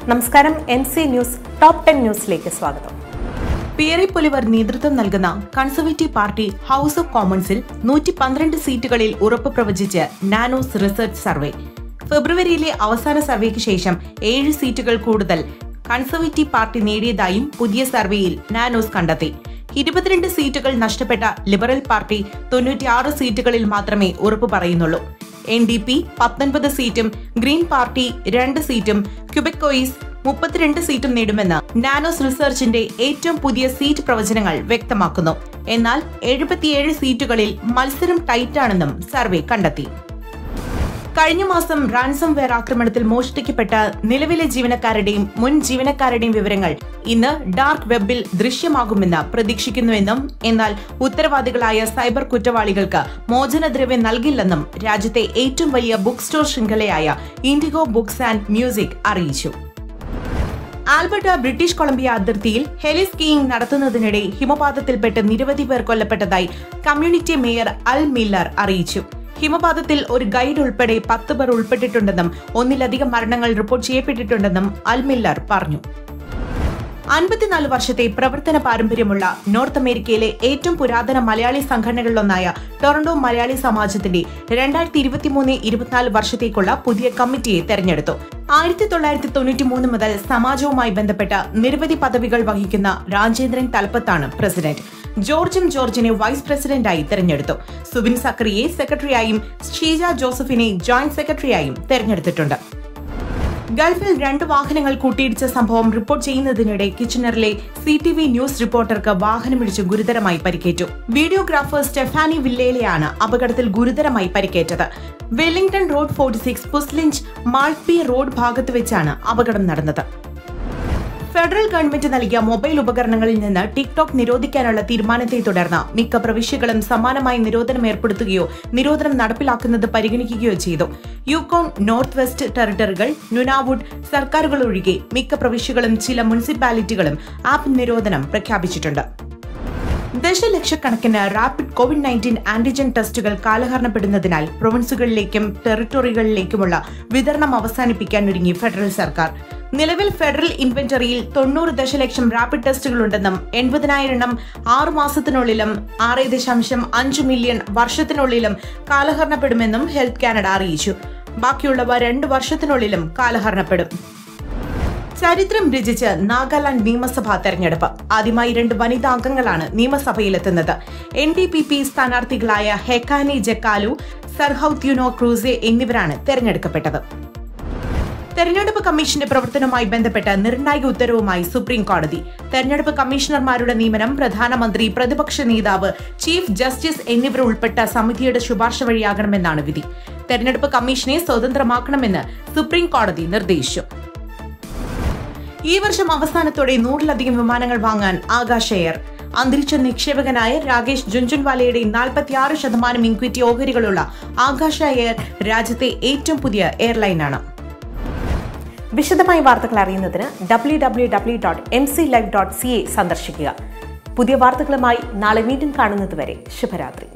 നമസ്കാരം N C news top ten ന്യൂസിലേക്ക് സ്വാഗതം പിയറി പൊലിവർ നേതൃത്വം നൽകുന്ന കൺസർവേറ്റീവ് പാർട്ടി ഹൌസ് ഓഫ് കോമൺസിൽ നൂറ്റി പന്ത്രണ്ട് സീറ്റുകളിൽ ഉറപ്പ് പ്രവചിച്ച് നാനോസ് റിസർച്ച് സർവേ ഫെബ്രുവരിയിലെ അവസാന സർവേക്ക് ശേഷം ഏഴ് സീറ്റുകൾ കൂടുതൽ കൺസർവേറ്റീവ് പാർട്ടി നേടിയതായും പുതിയ സർവേയിൽ നാനോസ് കണ്ടെത്തി ഇരുപത്തിരണ്ട് സീറ്റുകൾ നഷ്ടപ്പെട്ട ലിബറൽ പാർട്ടി തൊണ്ണൂറ്റിയാറ് സീറ്റുകളിൽ മാത്രമേ ഉറപ്പ് പറയുന്നുള്ളൂ എൻ ഡി പി പത്തൊൻപത് സീറ്റും ഗ്രീൻ പാർട്ടി രണ്ട് സീറ്റും ക്യുബെക്കോയിസ് മുപ്പത്തിരണ്ട് സീറ്റും നേടുമെന്ന് നാനോസ് റിസർച്ചിന്റെ ഏറ്റവും പുതിയ സീറ്റ് പ്രവചനങ്ങൾ വ്യക്തമാക്കുന്നു എന്നാൽ എഴുപത്തിയേഴ് സീറ്റുകളിൽ മത്സരം ടൈറ്റാണെന്നും സർവേ കണ്ടെത്തി കഴിഞ്ഞ മാസം റാൻസം വെയർ ആക്രമണത്തിൽ മോഷ്ടിക്കപ്പെട്ട നിലവിലെ ജീവനക്കാരുടെയും മുൻ ജീവനക്കാരുടെയും വിവരങ്ങൾ ഇന്ന് ഡാർക്ക് വെബിൽ ദൃശ്യമാകുമെന്ന് പ്രതീക്ഷിക്കുന്നുവെന്നും എന്നാൽ ഉത്തരവാദികളായ സൈബർ കുറ്റവാളികൾക്ക് മോചനദ്രവ്യം നൽകില്ലെന്നും രാജ്യത്തെ ഏറ്റവും വലിയ ബുക്ക് സ്റ്റോർ ശൃംഖലയായ ഇൻഡിഗോ ബുക്സ് ആൻഡ് മ്യൂസിക് അറിയിച്ചു ആൽബർട്ട ബ്രിട്ടീഷ് കൊളംബിയ അതിർത്തിയിൽ ഹെലി സ്കീയിംഗ് നടത്തുന്നതിനിടെ ഹിമപാതത്തിൽപ്പെട്ട് നിരവധി പേർ കൊല്ലപ്പെട്ടതായി കമ്മ്യൂണിറ്റി മേയർ അൽ മില്ലർ അറിയിച്ചു ഹിമപാതത്തിൽ ഒരു ഗൈഡ് ഉൾപ്പെടെ പത്ത് പേർ ഉൾപ്പെട്ടിട്ടുണ്ടെന്നും ഒന്നിലധികം മരണങ്ങൾ റിപ്പോർട്ട് ചെയ്യപ്പെട്ടിട്ടുണ്ടെന്നും അൽ മില്ലർ പറഞ്ഞു അൻപത്തിനാല് വർഷത്തെ പ്രവർത്തന പാരമ്പര്യമുള്ള നോർത്ത് അമേരിക്കയിലെ ഏറ്റവും പുരാതന മലയാളി സംഘടനകളിലൊന്നായ ടൊറന്റോ മലയാളി സമാജത്തിന്റെ രണ്ടായിരത്തി ഇരുപത്തിമൂന്ന് ഇരുപത്തിനാല് വർഷത്തേക്കുള്ള പുതിയ കമ്മിറ്റിയെ തെരഞ്ഞെടുത്തു ആയിരത്തി തൊള്ളായിരത്തി തൊണ്ണൂറ്റി മൂന്ന് മുതൽ സമാജവുമായി ബന്ധപ്പെട്ട നിരവധി പദവികൾ വഹിക്കുന്ന രാജേന്ദ്രൻ തലപ്പത്താണ് പ്രസിഡന്റ് ജോർജും ജോർജിനെ വൈസ് പ്രസിഡന്റായി തെരഞ്ഞെടുത്തു സുബിൻ സക്രിയെ സെക്രട്ടറിയായും ഷീജ ജോസഫിനെ ജോയിന്റ് സെക്രട്ടറിയായും തെരഞ്ഞെടുത്തിട്ടുണ്ട് ഗൾഫിൽ രണ്ട് വാഹനങ്ങൾ കൂട്ടിയിടിച്ച സംഭവം റിപ്പോർട്ട് ചെയ്യുന്നതിനിടെ കിച്ചണറിലെ സി ടി വി ന്യൂസ് റിപ്പോർട്ടർക്ക് വാഹനമിടിച്ച് ഗുരുതരമായി പരിക്കേറ്റു വീഡിയോഗ്രാഫർ സ്റ്റെഫാനി വില്ലേലെയാണ് അപകടത്തിൽ ഗുരുതരമായി പരിക്കേറ്റത് Wellington road forty six Puslinch Maltby road ഭാഗത്ത് വെച്ചാണ് അപകടം നടന്നത് ഫെഡറൽ ഗവൺമെന്റ് നൽകിയ മൊബൈൽ ഉപകരണങ്ങളിൽ നിന്ന് ടിക്ടോക്ക് നിരോധിക്കാനുള്ള തീരുമാനത്തെ തുടർന്ന് മിക്ക പ്രവിശ്യകളും സമാനമായി നിരോധനം ഏർപ്പെടുത്തുകയോ നിരോധനം നടപ്പിലാക്കുന്നത് പരിഗണിക്കുകയോ ചെയ്തു യൂക്കോൺ നോർത്ത് വെസ്റ്റ് ടെറിട്ടറികൾ നുനാവുഡ് സർക്കാരുകൾ ഒഴികെ മിക്ക പ്രവിശ്യകളും ചില മുനിസിപ്പാലിറ്റികളും ആപ്പ് നിരോധനം പ്രഖ്യാപിച്ചിട്ടുണ്ട് ദശലക്ഷക്കണക്കിന് റാപ്പിഡ് കോവിഡ് നയൻറ്റീൻ ആന്റിജൻ ടെസ്റ്റുകൾ കാലഹരണപ്പെടുന്നതിനാൽ പ്രൊവിൻസുകളിലേക്കും ടെറിട്ടറികളിലേക്കുമുള്ള വിതരണം അവസാനിപ്പിക്കാൻ ഒരുങ്ങി ഫെഡറൽ സർക്കാർ നിലവിൽ ഫെഡറൽ ഇൻവെന്ററിയിൽ തൊണ്ണൂറ് ദശലക്ഷം റാപ്പിഡ് ടെസ്റ്റുകളുണ്ടെന്നും എൺപതിനായിരം എണ്ണം ആറു മാസത്തിനുള്ളിലും ആറ് ദശാംശം അഞ്ച് മില്യൺ വർഷത്തിനുള്ളിലും കാലഹരണപ്പെടുമെന്നും ഹെൽത്ത് കാനഡ അറിയിച്ചു ബാക്കിയുള്ളവ രണ്ട് വർഷത്തിനുള്ളിലും കാലഹരണപ്പെടും ചരിത്രം രചിച്ച് നാഗാലാൻഡ് നിയമസഭാ തെരഞ്ഞെടുപ്പ് ആദ്യമായി രണ്ട് വനിതാ അംഗങ്ങളാണ് നിയമസഭയിലെത്തുന്നത് എൻ ഡി പി പി സ്ഥാനാർത്ഥികളായ ഹെക്കാനി ജക്കാലു സർഹൌത്യുനോ ക്രൂസെ എന്നിവരാണ് തെരഞ്ഞെടുക്കപ്പെട്ടത് തെരഞ്ഞെടുപ്പ് കമ്മീഷന്റെ പ്രവർത്തനവുമായി ബന്ധപ്പെട്ട് നിർണായക ഉത്തരവുമായി സുപ്രീം കോടതി തെരഞ്ഞെടുപ്പ് കമ്മീഷണർമാരുടെ നിയമനം പ്രധാനമന്ത്രി പ്രതിപക്ഷ നേതാവ് ചീഫ് ജസ്റ്റിസ് എന്നിവർ ഉൾപ്പെട്ട സമിതിയുടെ ശുപാർശ വഴിയാകണമെന്നാണ് വിധി തെരഞ്ഞെടുപ്പ് കമ്മീഷനെ സ്വതന്ത്രമാക്കണമെന്ന് സുപ്രീം കോടതി നിർദ്ദേശിച്ചു ഈ വർഷം അവസാനത്തോടെ നൂറിലധികം വിമാനങ്ങൾ വാങ്ങാൻ ആകാശ എയർ അന്തരിച്ച നിക്ഷേപകനായ രാകേഷ് ജുൻജുൻവാലയുടെ നാൽപ്പത്തിയാറ് ശതമാനം ഇക്വിറ്റി ഓഹരികളുള്ള ആകാശ എയർ രാജ്യത്തെ ഏറ്റവും പുതിയ എയർലൈനാണ് വിശദമായ വാർത്തകൾ അറിയുന്നതിന് W W W dot M C live dot C A സന്ദർശിക്കുക പുതിയ വാർത്തകളുമായി നാളെ വീണ്ടും കാണുന്നതുവരെ ശുഭരാത്രി